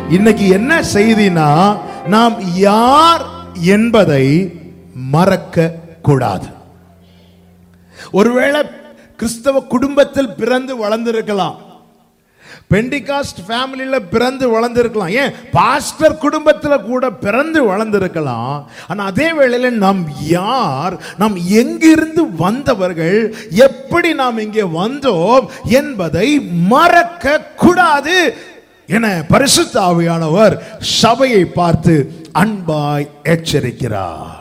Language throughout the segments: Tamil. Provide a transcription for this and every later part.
இன்னைக்கு என்ன செய்தினா நாம் யார் என்பதை மறக்க கூடாது ஒருவேளை கிறிஸ்தவ குடும்பத்தில் பிறந்து வளர்ந்திருக்கலாம் பெண்டிகாஸ்ட் ஃபேமிலியில பிறந்து வளர்ந்திருக்கலாம் ஏன் பாஸ்டர் குடும்பத்துல கூட பிறந்து வளர்ந்திருக்கலாம் ஆனா அதே வேளையில நாம் யார் நாம் எங்கிருந்து வந்தவர்கள் எப்படி நாம் இங்கே வந்தோம் என்பதை மறக்க கூடாது என பரிசுத்த ஆவியானவர் சபையை பார்த்து அன்பாய் எச்சரிக்கிறார்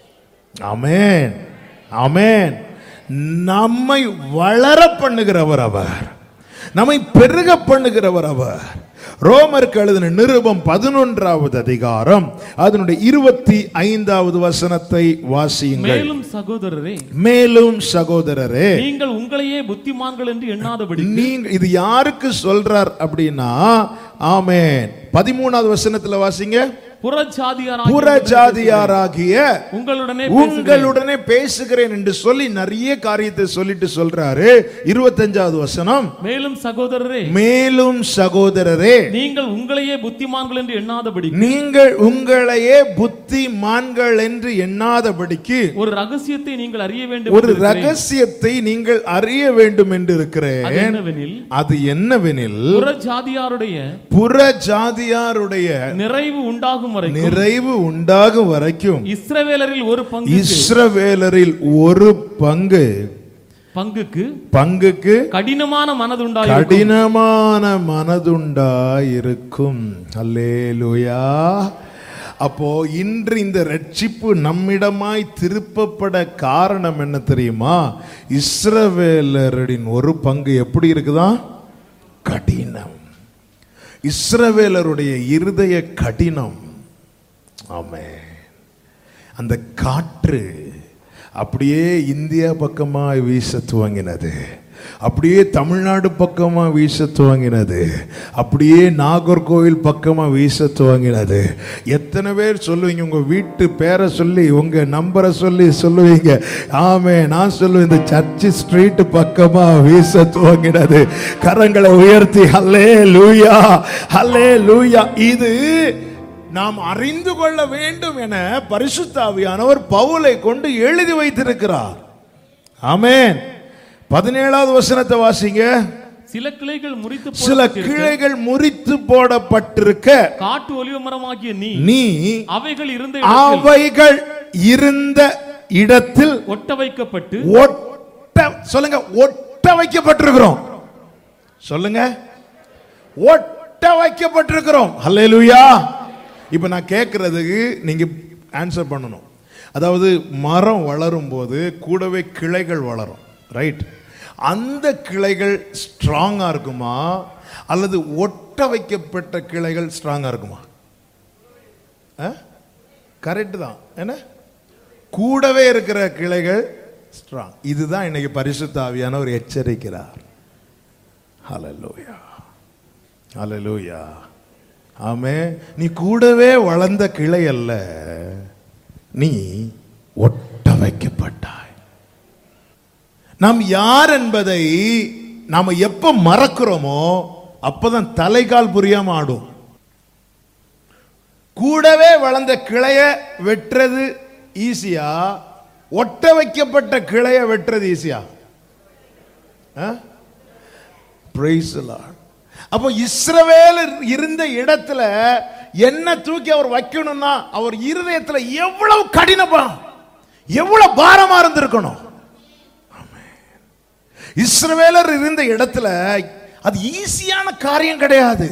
ஆமென் ஆமென் நம்மை வளர பண்ணுகிறவர் அவர் நம்மை பெருக பண்ணுகிறவர் அவர் ரோமருக்கு எழுதின நிருபம் பதினொன்றாவது அதிகாரம் அதனுடைய இருபத்தி ஐந்தாவது வசனத்தை வாசியுங்கள் மேலும் சகோதரரே மேலும் சகோதரரே நீங்கள் உங்களையே புத்திமான்கள் என்று எண்ணாதபடி நீங்க இது யாருக்கு சொல்றார் அப்படின்னா ஆமென் பதிமூணாவது வசனத்துல வாசிங்க புறஜாதியாராகிய புறஜாதியாராகிய உங்களுடனே உங்களுடனே பேசுகிறேன் என்று சொல்லி நிறைய காரியத்தை சொல்லிட்டு சொல்றாரு இருபத்தஞ்சாவது வசனம் மேலும் சகோதரரே மேலும் சகோதரரே நீங்கள் உங்களையே புத்திமான்கள் என்று எண்ணாதபடி நீங்கள் உங்களையே புத்திமான்கள் என்று எண்ணாதபடிக்கு ஒரு ரகசியத்தை நீங்கள் அறிய வேண்டும் ஒரு என்று இருக்கிறேன். ரகசியத்தை நீங்கள் அறிய வேண்டும் என்று அது இருக்கிறேன் என்னவெனில் அது என்னவெனில் புறஜாதியாருடைய புற ஜாதியாருடைய நிறைவு உண்டாகும் வரைக்கும் நிறைவு உண்டாகும் வரைக்கும் இஸ்ரவேலரில் ஒரு பங்கு இஸ்ரவேலரில் ஒரு பங்கு பங்குக்கு பங்குக்கு கடினமான மனதுண்டாயிருக்கும் கடினமான மனதுண்டாயிருக்கும் அல்லேலூயா அப்போ இன்று இந்த ரட்சிப்பு நம்மிடமாய் திருப்பப்பட காரணம் என்ன தெரியுமா இஸ்ரவேலரின் ஒரு பங்கு எப்படி இருக்குதா கடினம் இஸ்ரவேலருடைய இருதய கடினம் ஆமே அந்த காற்று அப்படியே இந்தியா பக்கமாக வீச துவங்கினது அப்படியே தமிழ்நாடு பக்கமாக வீச துவங்கினது அப்படியே நாகர்கோவில் பக்கமாக வீச துவங்கினது எத்தனை பேர் சொல்லுவீங்க உங்கள் வீட்டு பேரை சொல்லி உங்கள் நம்பரை சொல்லி சொல்லுவீங்க ஆமே நான் சொல்லுவேன் இந்த சர்ச்சு ஸ்ட்ரீட் பக்கமாக வீச துவங்கினது கரங்களை உயர்த்தி ஹல்லே லூயா ஹல்லே லூயா இது நாம் அறிந்து கொள்ள வேண்டும் என பரிசுத்தாவியானவர் பவுலை கொண்டு எழுதி வைத்திருக்கிறார் ஆமென் பதினேழாவது வசனத்தை வாசிங்க சில கிளைகள் முறித்து சில போடப்பட்டிருக்க, கிளைகள் முறித்து போடப்பட்டிருக்க காட்டு ஒலிவ மரமாகிய நீ நீ அவைகள் இருந்த இடத்தில் அவைகள் இருந்த இடத்தில் ஒட்ட வைக்கப்பட்டு ஒட்ட சொல்லுங்க ஒட்ட வைக்கப்பட்டிருக்கிறோம் சொல்லுங்க ஒட்ட வைக்கப்பட்டிருக்கிறோம் ஹல்லேலூயா இப்போ நான் கேட்கறதுக்கு நீங்க ஆன்சர் பண்ணணும் அதாவது மரம் வளரும் போது கூடவே கிளைகள் வளரும் ரைட் அந்த கிளைகள் ஸ்ட்ராங்கா இருக்குமா அல்லது ஒட்ட வைக்கப்பட்ட கிளைகள் ஸ்ட்ராங்கா இருக்குமா கரெக்ட் தான் என்ன கூடவே இருக்கிற கிளைகள் ஸ்ட்ராங் இதுதான் இன்னைக்கு பரிசுத்த ஆவியானவர் எச்சரிக்கிறார் ஹalleluya ஹalleluya ஆமே நீ கூடவே வளர்ந்த கிளை அல்ல நீ ஒட்ட வைக்கப்பட்டாய் நாம் யார் என்பதை நாம எப்ப மறக்கிறோமோ அப்பதான் தலைகால் புரியாம ஆடும் கூடவே வளர்ந்த கிளைய வெட்டுறது ஈஸியா ஒட்ட வைக்கப்பட்ட கிளைய வெட்டுறது ஈஸியா பிரைஸ் அப்போ இஸ்ரவேலர் இருந்த இடத்துல என்ன தூக்கி அவர் வைக்கணும்னா அவர் இருதயத்துல எவ்வளவு கடினமா எவ்வளவு பாரமா இருந்திருக்கணும் ஆமென். இஸ்ரவேலர் இருந்த இடத்துல அது ஈஸியான காரியம் கிடையாது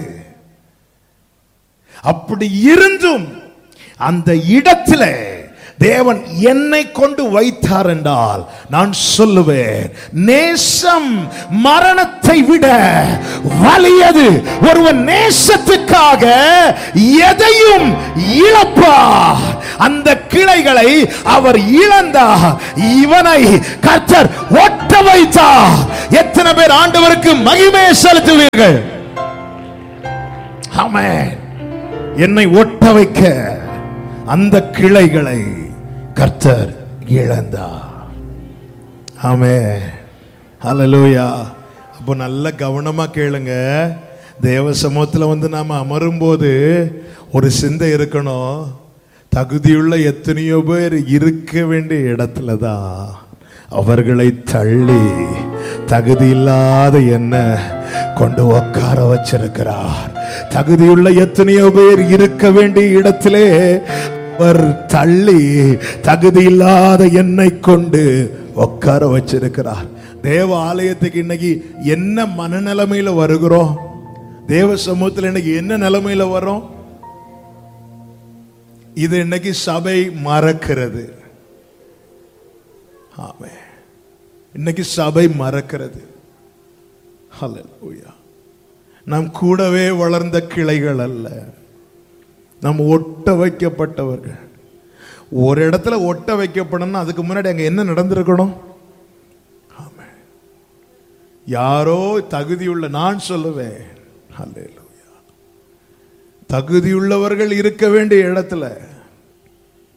அப்படி இருந்தும் அந்த இடத்துல தேவன் என்னை கொண்டு வைத்தார் என்றால் நான் சொல்லுவேன் நேசம் மரணத்தை விட வலியது ஒருவன் நேசத்துக்காக எதையும் இழப்பார் அந்த கிளைகளை அவர் இழந்தார் இவனை கர்த்தர் ஒட்ட வைத்தார் எத்தனை பேர் ஆண்டவருக்கு மகிமை செலுத்துவீர்கள் ஆமென் என்னை ஒட்ட வைக்க அந்த கிளைகளை கர்த்தர் இழந்தார் ஆமே ஹalleluya அப்போ நல்ல கவனமா கேளுங்க தேவ சமூகத்தில் வந்து நாம் அமரும்போது ஒரு சிந்தை இருக்கணும் தகுதியுள்ள எத்தனையோ பேர் இருக்க வேண்டிய இடத்துல தான் அவர்களை தள்ளி தகுதி இல்லாத என்ன கொண்டு உட்கார வச்சிருக்கிறார் தகுதியுள்ள எத்தனையோ பேர் இருக்க வேண்டிய இடத்திலே அவர் தள்ளி தகுதி இல்லாத என்னை கொண்டு உட்கார வச்சிருக்கிறார் தேவ ஆலயத்துக்கு இன்னைக்கு என்ன மனநிலைமையில வருகிறோம் தேவ சமூகத்தில் இன்னைக்கு என்ன நிலைமையில வரோம் இது இன்னைக்கு சபை மறக்கிறது ஆமே இன்னைக்கு சபை மறக்கிறது ஹalleluya நாம் கூடவே வளர்ந்த கிளைகள் அல்ல நாம் ஒட்ட வைக்கப்பட்டவர்கள் ஒரு இடத்துல ஒட்ட வைக்கப்படணும்னா அதுக்கு முன்னாடி அங்க என்ன நடந்திருக்கணும் ஆமென். யாரோ தகுதியுள்ள நான் சொல்லுவேன் ஹalleluya தகுதியுள்ளவர்கள் இருக்க வேண்டிய இடத்துல